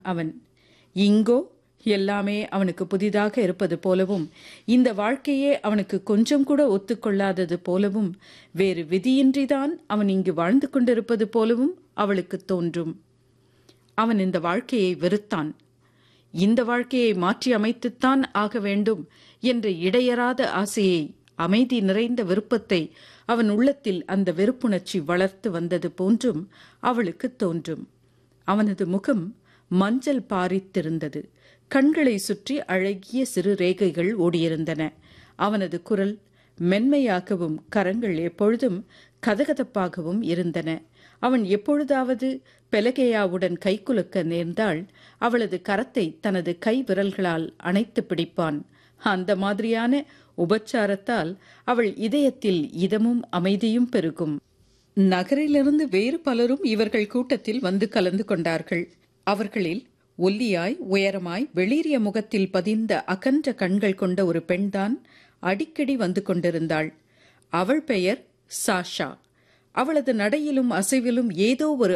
அவன் இங்கோ எல்லாமே அவனுக்கு புதிதாக இருப்பது போலவும் இந்த வாழ்க்கையே அவனுக்கு கொஞ்சம் கூட ஒத்துக்கொள்ளாதது போலவும் வேறு விதியின்றிதான் அவன் இங்கு வாழ்ந்து கொண்டிருப்பது போலவும் அவளுக்கு தோன்றும் அவன் இந்த வாழ்க்கையை வெறுத்தான் இந்த வாழ்க்கையை மாற்றி அமைத்துத்தான் ஆக வேண்டும் என்ற இடையறாத ஆசையை அமைதி நிறைந்த விருப்பத்தை அவன் உள்ளத்தில் அந்த வெறுப்புணர்ச்சி வளர்த்து வந்தது போன்றும் அவளுக்கு தோன்றும் அவனது முகம் மஞ்சள் பாரித்திருந்தது கண்களை சுற்றி அழகிய சிறு ரேகைகள் ஓடியிருந்தன அவனது குரல் மென்மையாகவும் கரங்கள் எப்பொழுதும் கதகதப்பாகவும் இருந்தன அவன் எப்பொழுதாவது பெலகேயாவுடன் கைகுலுக்க நேர்ந்தால் அவளது கரத்தை தனது கை விரல்களால் அணைத்து பிடிப்பான் அந்த மாதிரியான உபச்சாரத்தால் அவள் இதயத்தில் இதமும் அமைதியும் பெருகும் நகரிலிருந்து வேறு பலரும் இவர்கள் கூட்டத்தில் வந்து கலந்து கொண்டார்கள் அவர்களில் ஒல்லியாய் உயரமாய் வெளிரிய முகத்தில் பதிந்த அகன்ற கண்கள் கொண்ட ஒரு பெண்தான் அடிக்கடி வந்து கொண்டிருந்தாள் அவள் பெயர் சாஷா அவளது நடையிலும் அசைவிலும் ஏதோ ஒரு